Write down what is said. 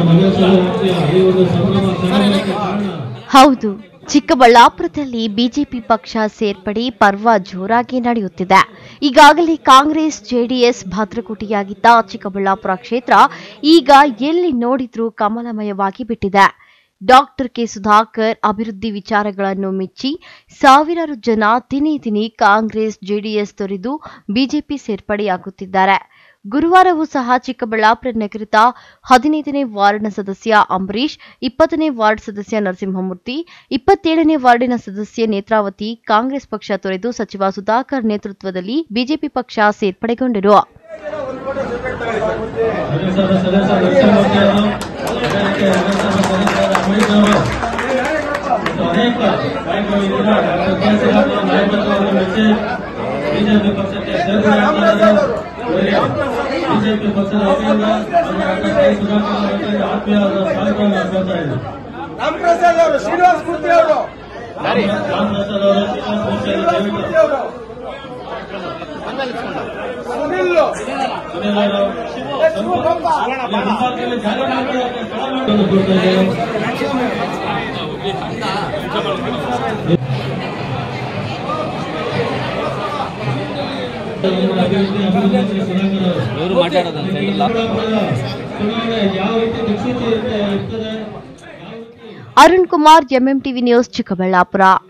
ನಗರಸಭೆ ಈ ಒಂದು ಸಂಭ್ರಮ ಸಂಭ್ರಮಕ್ಕೆ ಕಾರಣ ಹೌದು ಚಿಕ್ಕಬಳ್ಳಾಪುರದಲ್ಲಿ ಬಿಜೆಪಿ ಪಕ್ಷ ಸೇರ್ಪಡೆ ಪರ್ವ ಜೋರಾಗಿ ನಡೆಯುತ್ತಿದೆ ಈಗಾಗಲೇ ಕಾಂಗ್ರೆಸ್ ಜೆಡಿಎಸ್ ಭದ್ರಕೋಟೆಯಾಗಿದ್ದ ಚಿಕ್ಕಬಳ್ಳಾಪುರ ಕ್ಷೇತ್ರ ಈಗ ಎಲ್ಲಿ ನೋಡಿದ್ರೂ ಕಮಲಮಯವಾಗಿ ಬಿಟ್ಟಿದೆ ಡಾಕ್ಟರ್ ಕೆ ಸುಧಾಕರ್ ಅಭಿವೃದ್ಧಿ ವಿಚಾರಗಳನ್ನು ಮೆಚ್ಚಿ ಸಾವಿರಾರು ಜನ ದಿನೇ ದಿನೇ ಕಾಂಗ್ರೆಸ್ ಜೆಡಿಎಸ್ ತೊರೆದು ಬಿಜೆಪಿ ಸೇರ್ಪಡೆಯಾಗುತ್ತಿದ್ದಾರೆ ಗುರುವಾರವೂ ಸಹ ಚಿಕ್ಕಬಳ್ಳಾಪುರ ನಗರದ ಹದಿನೈದನೇ ವಾರ್ಡ್ನ ಸದಸ್ಯ ಅಂಬರೀಶ್ ಇಪ್ಪತ್ತನೇ ವಾರ್ಡ್ ಸದಸ್ಯ ನರಸಿಂಹಮೂರ್ತಿ ಇಪ್ಪತ್ತೇಳನೇ ವಾರ್ಡಿನ ಸದಸ್ಯೆ ನೇತ್ರಾವತಿ ಕಾಂಗ್ರೆಸ್ ಪಕ್ಷ ತೊರೆದು ಸಚಿವ ಸುಧಾಕರ್ ನೇತೃತ್ವದಲ್ಲಿ ಬಿಜೆಪಿ ಪಕ್ಷ ಸೇರ್ಪಡೆಗೊಂಡರು ನಗರಸಭೆ ಸದಸ್ಯ ನರಸಿಂಹಮೂರ್ತಿ ಅವರು ಅದಕ್ಕೆ ನಗರಸಭೆ ಸದಸ್ಯರಾದ ಅಂಬರೀಶ್ ಅವರು ಮತ್ತು ಅನೇಕ ನಾಯಕರು ಇದ್ದೀರಾ ಡಾಕ್ಟರ್ ಕೆ ಸುಧಾಕರ್ ನಾಯಕತ್ವವನ್ನು ಮೆಚ್ಚಿ ಬಿಜೆಪಿ ಪಕ್ಷಕ್ಕೆ ಸೇರ್ಪಡೆಯಾಗಿದ್ದಾರೆ ಇವರಿಗೆ ಬಿಜೆಪಿ ಪಕ್ಷದ ವತಿಯಿಂದ ಹಾಗೂ ಡಾಕ್ಟರ್ ಕೆ ಸುಧಾಕರ್ ಅವರ ವತಿಯಿಂದ ಆತ್ಮೀಯವಾದ ಸ್ವಾಗತವನ್ನು ಅರ್ಪಿಸ್ತಾ ಇದ್ದೀನಿ ರಾಮಪ್ರಸಾದ್ ಅವರು ಶ್ರೀನಿವಾಸ್ ಮೂರ್ತಿ ಅವರು ರಾಮ್ ಪ್ರಸಾದ್ ಅವರು ಶ್ರೀನಿವಾಸ್ ಮೂರ್ತಿ ಅವರು ದಯವಿಟ್ಟು ಅವರು ಸುನಿಲ್ ಸುನೀಲ್ ಅವರು ಶಿವಪ್ಪ ಇಲ್ಲಿ ಮುಂಭಾಗದಲ್ಲಿ ಜಾಗ ಮಾಡ್ಕೊಳ್ಳೋಕೆ ಸ್ಥಳ ಮಾಡ್ಕೊಂಡು ಕೊಡ್ತಾ ಇದ್ದಾರೆ ಅಭಿವೃದ್ಧಿ ಅಭಿವೃದ್ಧಿ ಸುಧಾಕರ್ ಅವರು ಇವರು ಮಾತಾಡೋದು ಈ ಚಿಕ್ಕಬಳ್ಳಾಪುರದ ಚುನಾವಣೆ ಯಾವ ರೀತಿ ದಿಕ್ಸೂಚಿ ಇರುತ್ತೆ- ಇರ್ತದೆ ಯಾವ ರೀತಿ ಅರುಣ್ ಕುಮಾರ್ ಎಂಎಂಟಿವಿ ನ್ಯೂಸ್ ಚಿಕ್ಕಬಳ್ಳಾಪುರ